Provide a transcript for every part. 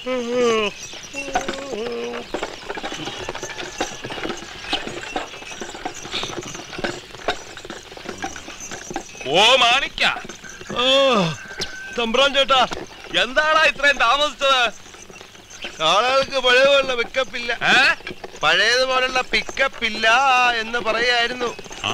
ഓ മാണിക്ക ഓ തമ്പ്രാൻ ചേട്ടാ എന്താടാ ഇത്രയും താമസിച്ചത് ആളുകൾക്ക് പഴയപോലുള്ള പിക്കപ്പ് ഇല്ല ഏ പഴയതുപോലുള്ള പിക്കപ്പ് ഇല്ല എന്ന് പറയായിരുന്നു ആ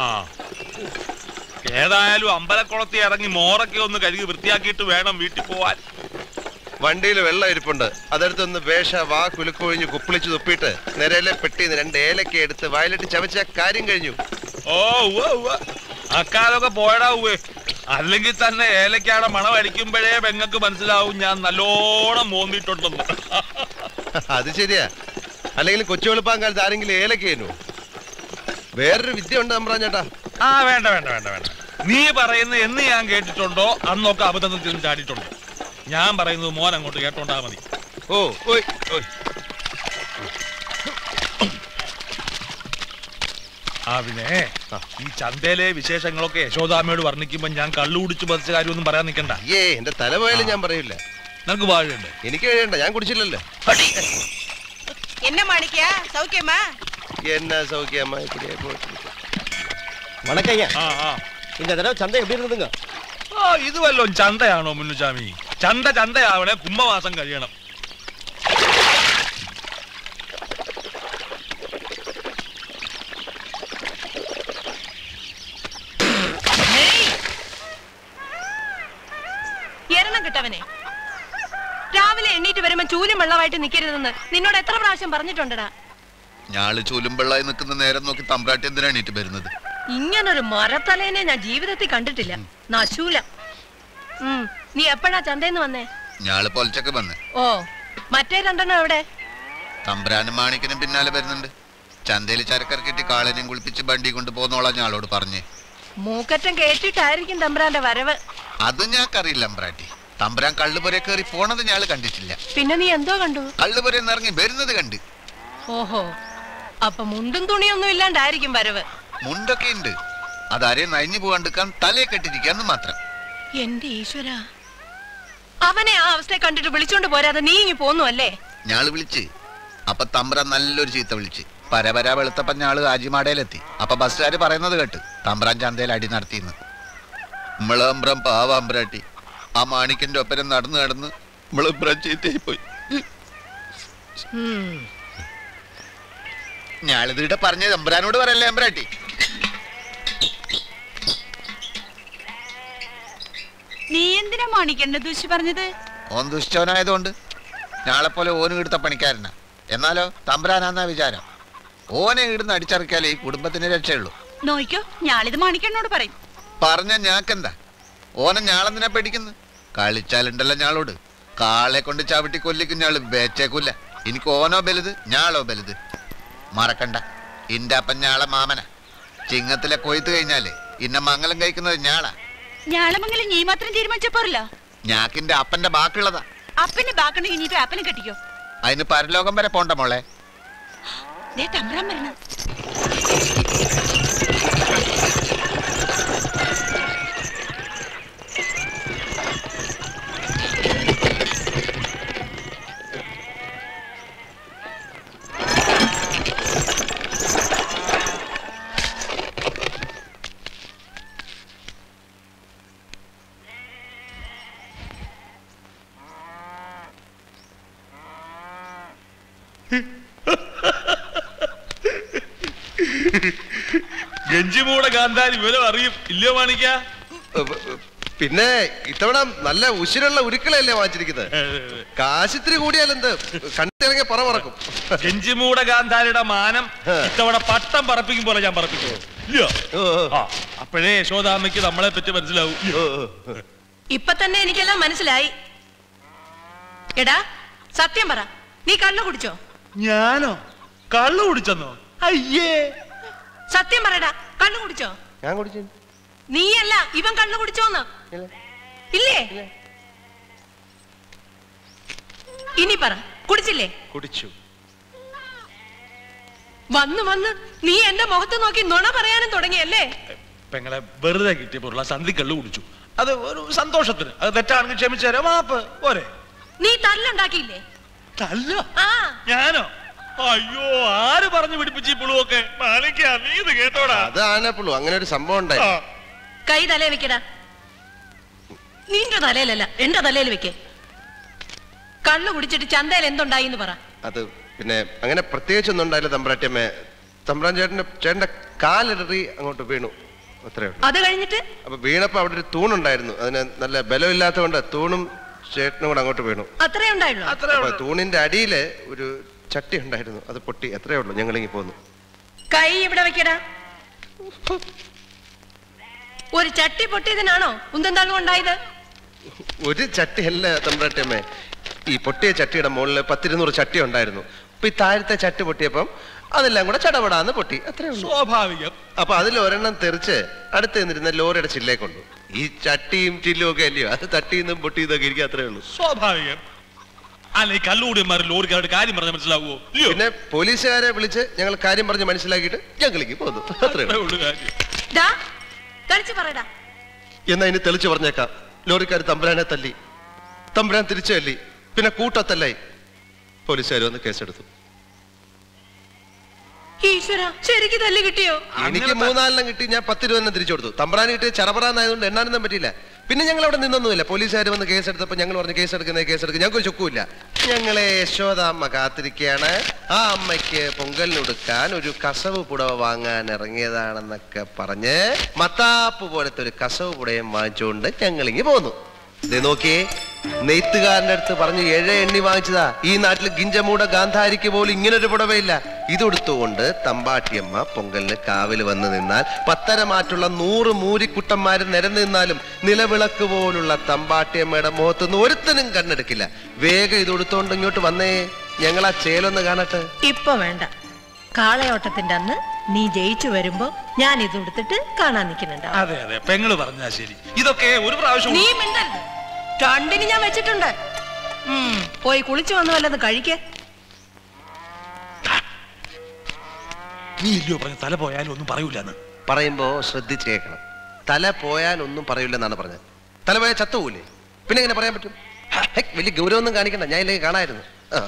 ഏതായാലും അമ്പലക്കുളത്തി ഇറങ്ങി മോറൊക്കെ ഒന്ന് കഴുകി വൃത്തിയാക്കിയിട്ട് വേണം വീട്ടിൽ പോവാൻ വണ്ടിയിൽ വെള്ളം ഇരിപ്പുണ്ട് അതെടുത്തൊന്ന് വേഷ വാ കുലുക്കൊഴിഞ്ഞ് കുപ്പിളിച്ച് തുപ്പിയിട്ട് നിരയിലെ പെട്ടിന്ന് രണ്ട് ഏലക്ക എടുത്ത് വയലിട്ട് ചവച്ച കാര്യം കഴിഞ്ഞു ഓ ഉവ്വ ഉവ്വ അക്കാലൊക്കെ പോയടാ ഉവ്വേ അല്ലെങ്കിൽ തന്നെ ഏലക്കാടെ മണം അടിക്കുമ്പോഴേ പെങ്ങക്ക് മനസ്സിലാവും ഞാൻ നല്ലോണം മോന്തിട്ടുണ്ടെന്ന് അത് ശരിയാ അല്ലെങ്കിൽ കൊച്ചു വെളുപ്പാൻ കാലത്ത് ആരെങ്കിലും ഏലക്ക തരുമോ വേറൊരു വിദ്യ ഉണ്ട് തമ്പ്രാൻ ചേട്ടാ ആ വേണ്ട വേണ്ട വേണ്ട വേണ്ട നീ പറയുന്ന എന്ന് ഞാൻ കേട്ടിട്ടുണ്ടോ അന്നൊക്കെ അബദ്ധത്തിൽ ചെന്ന് ചാടിയിട്ടുണ്ടോ ഞാൻ പറയുന്നത് മോൻ അങ്ങോട്ട് കേട്ടോണ്ടാ മതി ഓ ഓയ് ഓയ് ആ പിന്നെ ഈ ചന്തയിലെ വിശേഷങ്ങളൊക്കെ യശോദാമ്മയോട് വർണ്ണിക്കുമ്പോ ഞാൻ കള്ളു കുടിച്ച് പതിച്ച കാര്യമൊന്നും പറയാൻ നിൽക്കണ്ട അയ്യേ എന്റെ തല പോയാലും ഞാൻ പറയില്ല നിനക്ക് വാഴയുണ്ട് എനിക്ക് കഴിയണ്ട ഞാൻ കുടിച്ചില്ലല്ലോ என்ன மாணிக்கியா சௌக்கியமா എന്നാ സൗഖ്യമ്മ ഇപ്പടിയാ പോയിട്ട് வணக்கங்க ആ ആ இந்த தடவை சந்தை எப்படி இருந்ததுங்க ആ ഇത് വല്ലോം ചന്തയാണോ മുന്നുചാമി ചന്ത ചന്തയാവണേ കുംഭവാസം കഴിയണം എരണം കിട്ടവനെ രാവിലെ എണ്ണീറ്റ് വരുമ്പോ ചൂലും വെള്ളമായിട്ട് നിക്കരുതെന്ന് നിന്നോട് എത്ര പ്രാവശ്യം പറഞ്ഞിട്ടുണ്ടടാ ഞാള് ചൂലുംപിള്ളായി നിൽക്കുന്ന നേരം നോക്കി തമ്പ്രാട്ടി എന്തിനാണ് എണീറ്റ് വരുന്നത് ഇങ്ങനൊരു മരത്തലേനെ ഞാൻ ജീവിതത്തിൽ കണ്ടിട്ടില്ല നശൂല ഉം, നീ എപ്പോഴാ ചന്തേന്ന് വന്നേ ഞാള് പൊലച്ചൊക്കെ വന്ന് ഓ മറ്റേ രണ്ടെണ്ണം എവിടെ തമ്പ്രാനും മാണിക്കനും പിന്നാലെ വരുന്നുണ്ട് ചന്തയിൽ ചരക്കിറക്കിട്ട് കാളനെയും കുളിപ്പിച്ച് വണ്ടി കൊണ്ട് പോന്നോളാം ഞാളോട് പറഞ്ഞേ മൂക്കറ്റം കേട്ടിട്ടായിരിക്കും തമ്പ്രാന്റെ വരവ് അതും ഞങ്ങൾക്കറിയില്ല അമ്പ്രാട്ടി തമ്പ്രാൻ കള്ളുപുര കയറി പോണത് ഞാള് കണ്ടിട്ടില്ല പിന്നെ നീ എന്തോ കണ്ടു കള്ളുപുരന്ന് ഇറങ്ങി വരുന്നത് കണ്ട് ഓഹോ അപ്പൊ മുണ്ടും തുണിയൊന്നും ഇല്ലാണ്ടായിരിക്കും വരവ് മുണ്ടൊക്കെ ഉണ്ട് അതാരെയും നയിഞ്ഞു പോകാണ്ടിരിക്കാൻ തലയെ കെട്ടിരിക്കാന്ന് മാത്രം എന്റെ ഈശ്വര അവനെ ആ അവസ്ഥയെ കണ്ടിട്ട് വിളിച്ചോണ്ട് പോരാതെ നീ ഇങ്ങി പോന്നു അല്ലേ ഞാള് വിളിച്ച് അപ്പൊ തമ്പ്രാൻ നല്ലൊരു ചീത്ത വിളിച്ച് പരപര വെളുത്തപ്പൻ ഞാള് ആജിമാടയിലെത്തി അപ്പൊ ബസ്സുകാര് പറയുന്നത് കേട്ട് തമ്പ്രാൻ ചന്തയിൽ അടി നടത്തിന്ന് നമ്മളമ്പ്രം പാവാമ്പ്രാട്ടി ആ മാണിക്കന്റെ ഒപ്പരം നടന്ന് നടന്ന് നമ്മളമ്പ്രം ചീത്തയായി പോയി ഉം. ഞാളിതിടെ പറഞ്ഞ തമ്പ്രാനോട് പറയല്ലേ അമ്പ്രാട്ടി നീ എന്തിനാ മാണിക്കണ്ട ദൂഷി പറഞ്ഞത് ഓൻ ദുഷ്ടവനായതുകൊണ്ട് ഞാളെപ്പോലെ ഓന് കിടുത്ത പണിക്കാരനാ എന്നാലോ തമ്പ്രാനാന്നാ വിചാരം ഓനെ ഇടുന്ന് അടിച്ചറക്കിയാലേ ഈ കുടുംബത്തിന് രക്ഷയുള്ളൂ നോയിക്കോ ഞാളിത് മാണിക്കണ്ണോട് പറയും പറഞ്ഞ ഞാക്കെന്താ ഓനെ ഞാളെന്തിനാ പേടിക്കുന്നു കളിച്ചാലുണ്ടല്ലോ ഞാളോട് കാളെ കൊണ്ട് ചവിട്ടി കൊല്ലിക്കും ഞാള് വേച്ചേക്കൂല എനിക്ക് ഓനോ ബലുത് ഞാളോ ബലുത് മറക്കണ്ട ഇന്റെ അപ്പൻ ഞാളെ മാമന ചിങ്ങത്തിലെ കൊയ്ത്ത് കഴിഞ്ഞാല് ഇന്ന മംഗലം കഴിക്കുന്നത് ഞാളാ ഞാളമംഗലം നീ മാത്രം തീരുമാനിച്ചപ്പോറല്ലോ ഞാക്കിന്റെ അപ്പന്റെ ബാക്കിയുള്ളതാ അപ്പനെ ബാക്കണ കഴിഞ്ഞിട്ട് അപ്പനെ കെട്ടിക്കോ അതിന് പരലോകം വരെ പോണ്ട മോളെ ദേ തമ്പ്രാൻ വരണം ഗഞ്ചിമൂടെ കാന്താരി വിവരം അറിയും ഇല്ലയോ മാണിക്ക പിന്നെ ഇത്തവണ നല്ല ഉശിരുള്ള ഉരുക്കളല്ലേ വാങ്ങിച്ചിരിക്കുന്നത് കാശിത്തിരി കൂടിയാലെന്ത് കണ്ടിറങ്ങിയ പറ പറക്കും ഗഞ്ചിമൂടെ കാന്താരിയുടെ മാനം ഇത്തവണ പട്ടം പറപ്പിക്കും പോലെ ഞാൻ പറപ്പിക്കും ഇല്ലയോ ഓ, ഓ, ആ അപ്പോഴേ യശോദാമ്മയ്ക്ക് നമ്മളെ പറ്റി മനസ്സിലാവും ഓ, ഓ. ഇപ്പൊ തന്നെ എനിക്കെല്ലാം മനസ്സിലായി എടാ സത്യം പറ നീ കള്ളു കുടിച്ചോ ഞാനോ കള്ളു കുടിച്ചെന്നോ അയ്യേ സത്യം പറയടാ കള്ളു കുടിച്ചോ ഞാൻ കുടിച്ചു നീയല്ല ഇവൻ കള്ളു കുടിച്ചോന്ന് ഇല്ലേ ഇനി പറ കുടിച്ചില്ലേ കുടിച്ചു വന്ന് വന്ന് നീ എന്റെ മുഖത്ത് നോക്കി നുണ പറയാനും തുടങ്ങിയല്ലേ പെങ്ങളെ വെറുതെ കിട്ടിയപ്പോഴുള്ള സന്ധി കള്ളു കുടിച്ചു അത് ഒരു സന്തോഷത്തിന് അത് തെറ്റാണെങ്കിൽ ക്ഷമിച്ചു തരാം മാപ്പ് പോരെ നീ തല്ലുണ്ടാക്കിയില്ലേ തല്ല ആ ഞാനോ അയ്യോ ആര് പറഞ്ഞു പിടിപ്പിച്ചു ഈ പുളുവൊക്കെ മാണിക്ക നീ ഇത് കേട്ടോടാ അത് ആനപ്പുള്ളൂ അങ്ങനെ ഒരു സംഭവം ഉണ്ടായി ആ. കൈ തലേ വെക്കടാ നിന്റെ തലയിലല്ല എന്റെ തലയിൽ വെക്കേ കള്ളു കുടിച്ചിട്ട് ചന്തയിൽ എന്തുണ്ടായി എന്ന് പറ അത് പിന്നെ അങ്ങനെ പ്രത്യേകിച്ചൊന്നും ഉണ്ടായില്ല തമ്പ്രാട്ടിയമ്മേ തമ്പ്രാൻ ചേട്ടന്റെ ചേട്ടന്റെ കാലിടറി അങ്ങോട്ട് വീണു അത്രേ ഉള്ളൂ അത് കഴിഞ്ഞിട്ട് അപ്പൊ വീണപ്പോ അവിടെ ഒരു തൂണുണ്ടായിരുന്നു അതിന് നല്ല ബലമില്ലാത്തതുകൊണ്ട് തൂണും ചേട്ടനും കൂടെ അങ്ങോട്ട് വീണു അത്രേ ഉണ്ടായുള്ളൂ അത്രേ അപ്പൊ ഉള്ളൂ. തൂണിന്റെ അടിയില് ഒരു ചട്ടി ഉണ്ടായിരുന്നു അത് പൊട്ടി എത്രയേ ഉള്ളൂ ഞങ്ങളിങ്ങി പോന്നു കൈ ഇവിടെ വെക്കടാ ഒരു ചട്ടി പൊട്ടിയതിനാണോ ഉന്തന്താളും ഉണ്ടായത് ഒരു ചട്ടിയല്ല തമ്പ്രാട്ടിയമ്മേ ഈ പൊട്ടിയ ചട്ടിയുടെ മുകളിൽ പത്തിരുന്നൂറ് ചട്ടി ഉണ്ടായിരുന്നു അപ്പൊ ഈ താഴത്തെ ചട്ടി പൊട്ടിയപ്പം അതെല്ലാം കൂടെ ചടപടാന്ന് പൊട്ടി അത്രേ ഉള്ളൂ സ്വാഭാവികം അപ്പൊ അതിൽ ഒരെണ്ണം തെറിച്ച് അടുത്ത് നിന്നിരുന്ന ലോറിയുടെ ചില്ലേ കൊണ്ടു ഈ ചട്ടിയും ചില്ലും ഒക്കെ അല്ലയോ അത് തട്ടിന്നും പൊട്ടിയതൊക്കെ ഇരിക്കും അത്രേ ഉള്ളൂ സ്വാഭാവികം അല്ല ഈ കള്ളുകൂടിയന്മാർ ലോറിക്കാരുടെ കാര്യം പറഞ്ഞാൽ മനസ്സിലാവുമോ ഇല്ലയോ പിന്നെ പോലീസുകാരെ വിളിച്ച് ഞങ്ങൾ കാര്യം പറഞ്ഞ് മനസ്സിലാക്കിയിട്ട് ഞങ്ങളിലേക്ക് പോന്നു അത്രേ അത്രേ ഉള്ളൂ ഉള്ളൂ കാര്യം ഡാ കളിച്ചു പറയടാ എന്നാ ഇനി തെളിച്ച് പറഞ്ഞേക്കാം ലോറിക്കാർ തമ്പുരാനെ തല്ലി തമ്പുരാൻ തിരിച്ചു തല്ലി പിന്നെ കൂട്ടത്തല്ലായി പോലീസുകാർ വന്ന് കേസെടുത്തു ഈശ്വര ശരിക്ക് തല്ല് കിട്ടിയോ എനിക്ക് മൂന്നാലെണ്ണം കിട്ടി ഞാൻ പത്ത് രൂപ തന്നെ തിരിച്ചു കൊടുത്തു തമ്പ്രാൻ കിട്ടി ചറപറാന്നായതുകൊണ്ട് എണ്ണാനൊന്നും പറ്റിയില്ല പിന്നെ ഞങ്ങൾ അവിടെ നിന്നൊന്നുമില്ല പോലീസുകാർ വന്ന് കേസെടുത്തപ്പോൾ ഞങ്ങൾ പറഞ്ഞു കേസെടുക്കുന്നത് കേസെടുക്കുക ഞങ്ങൾക്ക് ചുക്കുമില്ല ഞങ്ങളെ യശോദാമ്മ കാത്തിരിക്കുകയാണ് ആ അമ്മയ്ക്ക് പൊങ്കലിനൊടുക്കാൻ ഒരു കസവ് പുടവ വാങ്ങാൻ ഇറങ്ങിയതാണെന്നൊക്കെ പറഞ്ഞ് മത്താപ്പ് പോലത്തെ ഒരു കസവ് പുടയും വാങ്ങിച്ചുകൊണ്ട് ഞങ്ങളിങ്ങി പോന്നു ദേ നോക്കിയേ നെയ്ത്തുകാരന്റെ അടുത്ത് പറഞ്ഞു ഏഴ് എണ്ണി വാങ്ങിച്ചതാ ഈ നാട്ടിൽ ഗിഞ്ചമൂട ഗാന്ധാരിക്ക് പോലും ഇങ്ങനൊരു പുടവയില്ല ഇതെടുത്തുകൊണ്ട് തമ്പാട്ടിയമ്മ പൊങ്കലിന് കാവിൽ വന്ന് നിന്നാൽ പത്തര മാറ്റുള്ള നൂറ് മൂരിക്കുട്ടന്മാര് നിരന്ന് നിന്നാലും നിലവിളക്ക് പോലുള്ള തമ്പാട്ടിയമ്മയുടെ മുഖത്തുനിന്ന് ഒരുത്തനും കണ്ണെടുക്കില്ല വേഗം ഇതെടുത്തോണ്ട് ഇങ്ങോട്ട് വന്നേ ഞങ്ങൾ ആ ചേലൊന്ന് കാണട്ടെ ഇപ്പൊ വേണ്ട കാളയോട്ടത്തിന്റെ അന്ന് നീ ജയിച്ചു വരുമ്പോ ഞാൻ ഇത് എടുത്തിട്ട് കാണാൻ നിൽക്കുന്നുണ്ടാവും അതെ അതെ പെങ്ങള് പറഞ്ഞാ ശരി ഇതൊക്കെ ഒരു പ്രാവശ്യം നീ മിണ്ടരുത് രണ്ടിന് ഞാൻ വെച്ചിട്ടുണ്ട് ഉം, പോയി കുളിച്ചു വന്നു വല്ലതും കഴിക്കേ നീ ഇല്ലയോ പറഞ്ഞ തല പോയാലും ഒന്നും പറയൂലെന്ന് പറയുമ്പോ ശ്രദ്ധിച്ച് കേൾക്കണം തല പോയാൽ ഒന്നും പറയില്ലെന്നാണ് പറഞ്ഞത് തല പോയാൽ ചത്തുപോയില്ലേ പിന്നെ എങ്ങനെ പറയാൻ പറ്റും ഹെക്, വലിയ ഗൗരവമൊന്നും കാണിക്കണ്ട ഞാൻ ഇല്ലെങ്കിൽ കാണായിരുന്നു ആ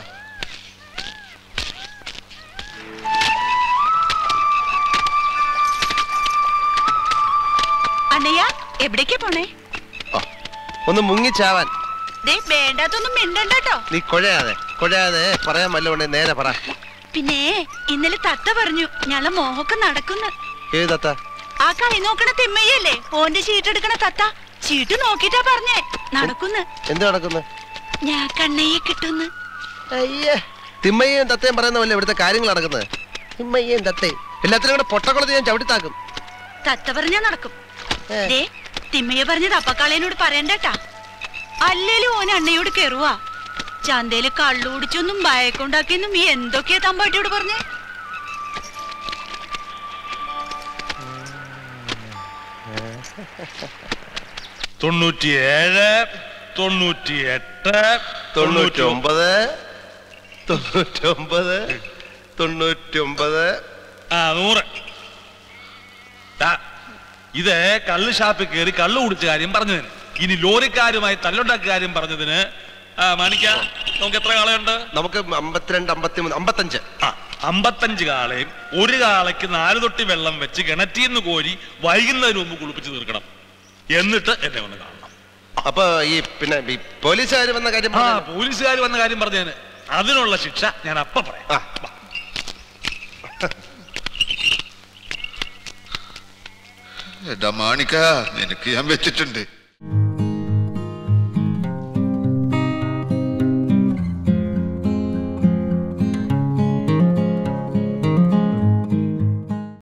അണ്ണയ്യ എവിടേക്കാ പോണേ ആ, ഒന്ന് മുങ്ങിച്ചാവാൻ ദേ വേണ്ടാത്തൊന്നും മിണ്ടണ്ടോ നീ കൊഴയാതെ കൊഴയാതെ പറയാൻ വല്ലതുകൊണ്ട് നേരെ പറ പിന്നെ ഇന്നലെ തത്ത പറഞ്ഞു ഞങ്ങളെ മോഹൊക്കെ നടക്കുന്നു ഏത് തത്ത ആ കളി നോക്കണ തിമ്മയ്യല്ലേ ഓന്റെ ചീട്ട് എടുക്കണ തത്ത ചീട്ട് നോക്കിട്ടാ പറഞ്ഞേ നടക്കുന്നു എന്ത് നടക്കുന്നു ഞാൻ കണ്ണയ്യെ കിട്ടുന്നു അയ്യേ തിമ്മയും തത്തയും പറയുന്ന പോലെ ഇവിടുത്തെ കാര്യങ്ങൾ നടക്കുന്നത് തിമ്മയും തത്തയും എല്ലാത്തിനും കൂടെ പൊട്ടക്കുളത്ത് ഞാൻ ചവിട്ടിത്താക്കും തത്ത പറഞ്ഞാ നടക്കും ഏ. ദേ തിമ്മയെ പറഞ്ഞത് അപ്പക്കാളേനോട് പറയണ്ടട്ടാ അല്ലേലും ഓൻ അണ്ണയോട് കെറുവാ ചന്തയില് കള്ളു കുടിച്ചൊന്നും ഭയക്കൊണ്ടാക്കിയെന്നും ഈ എന്തൊക്കെയാ തമ്പാട്ടിയോട് പറഞ്ഞേ തൊണ്ണൂറ്റിയേഴ് തൊണ്ണൂറ്റിയെട്ട് തൊണ്ണൂറ്റി ഒമ്പത് തൊണ്ണൂറ്റി ഒമ്പത് തൊണ്ണൂറ്റി ഒമ്പത് ആ നൂറ് ദാ, ഇത് കള്ള് ഷാപ്പിൽ കയറി കള്ള് കുടിച്ച കാര്യം പറഞ്ഞതിന് ഇനി ലോറിക്കാരുമായി തല്ലുണ്ടാക്കിയ കാര്യം പറഞ്ഞതിന് ആ മാണിക്ക നമുക്ക് എത്ര കാളയുണ്ട് നമുക്ക് അമ്പത്തിരണ്ട് അമ്പത്തിമൂന്ന് അമ്പത്തഞ്ച് ആ അമ്പത്തഞ്ച് കാളയും ഒരു കാളയ്ക്ക് നാല് തൊട്ടി വെള്ളം വെച്ച് കിണറ്റിന്ന് കോരി വൈകുന്നതിന് മുമ്പ് കുളിപ്പിച്ച് തീർക്കണം എന്നിട്ട് എന്നെ ഒന്ന് കാണണം അപ്പൊ ഈ പിന്നെ ഈ പോലീസുകാർ വന്ന കാര്യം ആ പറഞ്ഞല്ലോ. പോലീസുകാർ വന്ന കാര്യം പറഞ്ഞതിന് അതിനുള്ള ശിക്ഷ ഞാൻ അപ്പ പറയാം ആ. എടാ മാണിക്ക നിനക്ക് ഞാൻ വെച്ചിട്ടുണ്ട്